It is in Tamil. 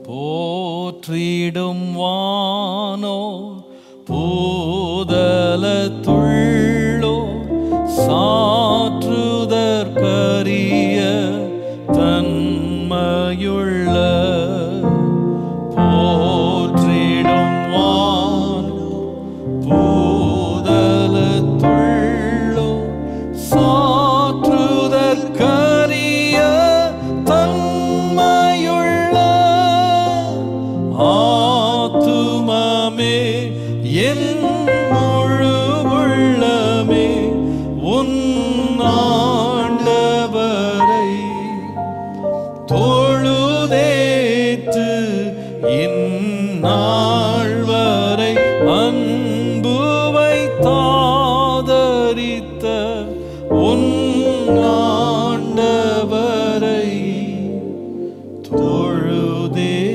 போற்றிடும் வானோ பூதலத்துள்ளோ சாற்றுதற்கரிய தன்மையுள்ள போற்றிடும் வானோ பூதலத்துள்ளோ சாற்றுதற்கரிய தன்மையுள்ள ஆத்துமமே என் முழு உள்ளமே உன் ஆண்டவரை தொழுதேத்து இந்நாள் வரை அன்புவை தாதரித்த உன் ஆண்டவரை தொழுதே